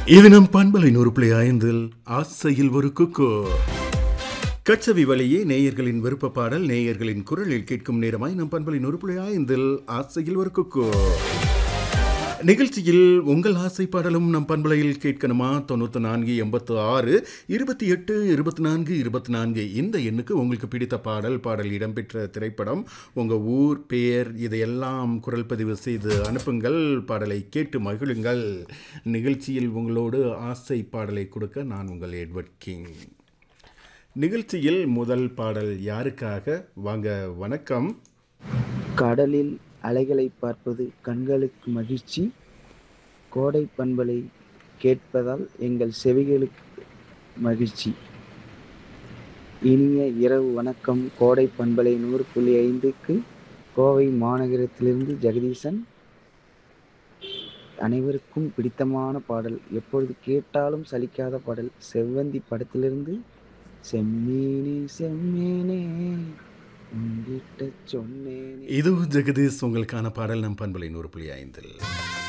இது நம் பண்பலை நூறு புள்ளி ஐந்தில் ஆசையில் ஒரு குக்கு கச்சவி வழியே நேயர்களின் விருப்ப பாடல் நேயர்களின் குரலில் கேட்கும் நேரமாய் நம் பண்பலை நூறு புள்ளி ஐந்தில் ஆசையில் ஒரு குக்கு நிகழ்ச்சியில் உங்கள் ஆசை பாடலும் நம் பண்பலையில் கேட்கணுமா தொண்ணூற்றி நான்கு எண்பத்து ஆறு இருபத்தி எட்டு இருபத்தி நான்கு இருபத்தி நான்கு இந்த எண்ணுக்கு உங்களுக்கு பிடித்த பாடல் பாடல் இடம்பெற்ற திரைப்படம் உங்கள் ஊர் பெயர் இதையெல்லாம் குரல் பதிவு செய்து அனுப்புங்கள் பாடலை கேட்டு மகிழுங்கள் நிகழ்ச்சியில் உங்களோடு ஆசை பாடலை கொடுக்க நான் உங்கள் எட்வர்ட் கிங் நிகழ்ச்சியில் முதல் பாடல் யாருக்காக வாங்க வணக்கம் கடலில் அலைகளை பார்ப்பது கண்களுக்கு மகிழ்ச்சி கோடை பண்பலை கேட்பதால் எங்கள் செவிகளுக்கு மகிழ்ச்சி இனிய இரவு வணக்கம் கோடை பண்பலை நூறு புள்ளி ஐந்துக்கு கோவை மாநகரத்திலிருந்து ஜெகதீசன் அனைவருக்கும் பிடித்தமான பாடல் எப்பொழுது கேட்டாலும் சலிக்காத பாடல் செவ்வந்தி படத்திலிருந்து செம்மீனே செம்மீனே உன்கிட்ட சொன்னேனே இது ஜெகதீஷ் உங்களுக்கான பாடல் நம் பண்பலை நூறு புள்ளி ஐந்தில்